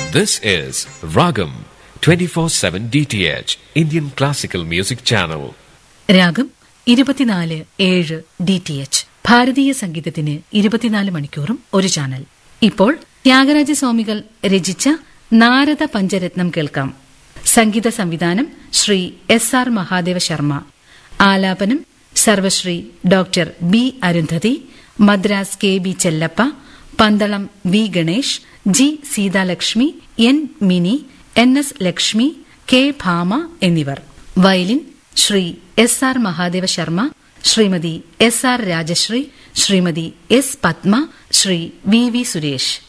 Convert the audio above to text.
This is Ragam 24/7 DTH Indian Classical Music Channel. രാഗം ഇരുപത്തിനാല് ഏഴ് ഡി ടി എച്ച് ഭാരതീയ സംഗീതത്തിന് ഇരുപത്തിനാല് മണിക്കൂറും ഒരു ചാനൽ ഇപ്പോൾ ത്യാഗരാജ സ്വാമികൾ രചിച്ച നാരദ പഞ്ചരത്നം കേൾക്കാം സംഗീത സംവിധാനം ശ്രീ എസ് ആർ മഹാദേവ ശർമ്മ ആലാപനം സർവശ്രീ doctor B Arundhati Madras K B Chellappa Pandalam V Ganesh G Seethalakshmi N Mini N S Lakshmi K Bhama എന്നിവർ violin Shri S R Mahadeva Sharma Shrimati S R Rajashri Shrimati S Padma Shri V V Suresh